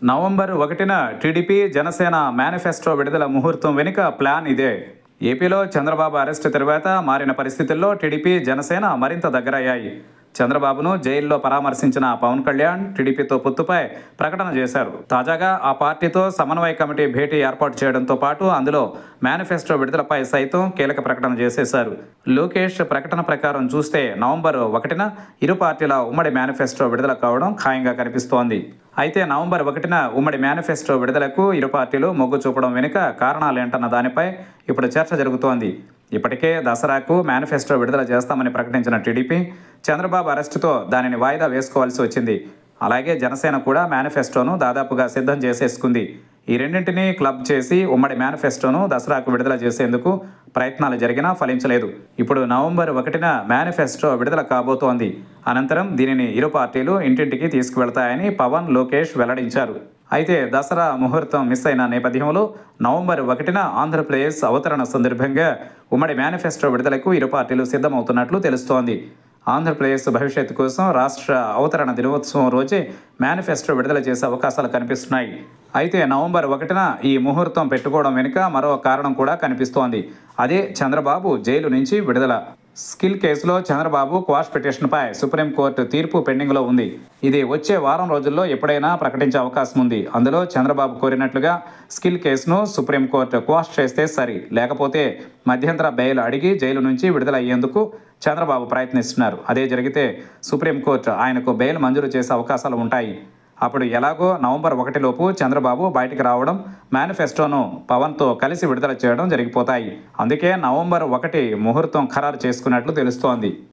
November ఒకటిన TDP Janasena manifesto విడుదల ముహూర్తం వెనుక ప్లాన్ ఇదే ఏపీలో చంద్రబాబు అరెస్టు తర్వాత మారిన పరిస్థితుల్లో టీడీపీ జనసేన మరింత దగ్గరయ్యాయి చంద్రబాబును జైల్లో పరామర్శించిన పవన్ కళ్యాణ్ టీడీపీతో పొత్తుపై ప్రకటన చేశారు తాజాగా ఆ పార్టీతో సమన్వయ కమిటీ భేటీ ఏర్పాటు చేయడంతో పాటు అందులో మేనిఫెస్టో విడుదలపై సైతం కీలక ప్రకటన చేసేశారు లోకేష్ ప్రకటన ప్రకారం చూస్తే నవంబర్ ఒకటిన ఇరు పార్టీల ఉమ్మడి మేనిఫెస్టో విడుదల కావడం ఖాయంగా కనిపిస్తోంది అయితే నవంబర్ ఒకటిన ఉమ్మడి మేనిఫెస్టో విడుదలకు ఇరు పార్టీలు మొగ్గు చూపడం వెనుక కారణాలేంటన్న దానిపై ఇప్పుడు చర్చ జరుగుతోంది ఇప్పటికే దసరాకు మేనిఫెస్టో విడుదల చేస్తామని ప్రకటించిన టీడీపీ చంద్రబాబు అరెస్టుతో దానిని వాయిదా వేసుకోవాల్సి వచ్చింది అలాగే జనసేన కూడా మేనిఫెస్టోను దాదాపుగా సిద్ధం చేసేసుకుంది ఈ రెండింటినీ క్లబ్ చేసి ఉమ్మడి మేనిఫెస్టోను దసరాకు విడుదల చేసేందుకు ప్రయత్నాలు జరిగినా ఫలించలేదు ఇప్పుడు నవంబర్ ఒకటిన మేనిఫెస్టో విడుదల కాబోతోంది అనంతరం దీనిని ఇరు పార్టీలు ఇంటింటికి తీసుకువెళ్తాయని పవన్ లోకేష్ వెల్లడించారు అయితే దసరా ముహూర్తం మిస్ అయిన నేపథ్యంలో నవంబర్ ఒకటిన ఆంధ్రప్రదేశ్ అవతరణ సందర్భంగా ఉమ్మడి మేనిఫెస్టో విడుదలకు ఇరు పార్టీలు సిద్ధమవుతున్నట్లు తెలుస్తోంది ఆంధ్రప్రదేశ్ భవిష్యత్తు కోసం రాష్ట్ర అవతరణ దినోత్సవం రోజే మేనిఫెస్టో విడుదల చేసే అవకాశాలు కనిపిస్తున్నాయి అయితే నవంబర్ ఒకటిన ఈ ముహూర్తం పెట్టుకోవడం వెనుక మరో కారణం కూడా కనిపిస్తోంది అదే చంద్రబాబు జైలు నుంచి విడుదల స్కిల్ కేసులో చంద్రబాబు క్వాష్ పిటిషన్పై సుప్రీంకోర్టు తీర్పు పెండింగ్లో ఉంది ఇది వచ్చే వారం రోజుల్లో ఎప్పుడైనా ప్రకటించే అవకాశం ఉంది అందులో చంద్రబాబు కోరినట్లుగా స్కిల్ కేసును సుప్రీంకోర్టు క్వాష్ చేస్తే సరి లేకపోతే మధ్యంతర బెయిల్ అడిగి జైలు నుంచి విడుదల అయ్యేందుకు చంద్రబాబు ప్రయత్నిస్తున్నారు అదే జరిగితే సుప్రీంకోర్టు ఆయనకు బెయిల్ మంజూరు చేసే అవకాశాలు ఉంటాయి అప్పుడు ఎలాగో నవంబర్ ఒకటిలోపు చంద్రబాబు బయటికి రావడం మేనిఫెస్టోను పవన్తో కలిసి విడుదల చేయడం జరిగిపోతాయి అందుకే నవంబర్ ఒకటి ముహూర్తం ఖరారు చేసుకున్నట్లు తెలుస్తోంది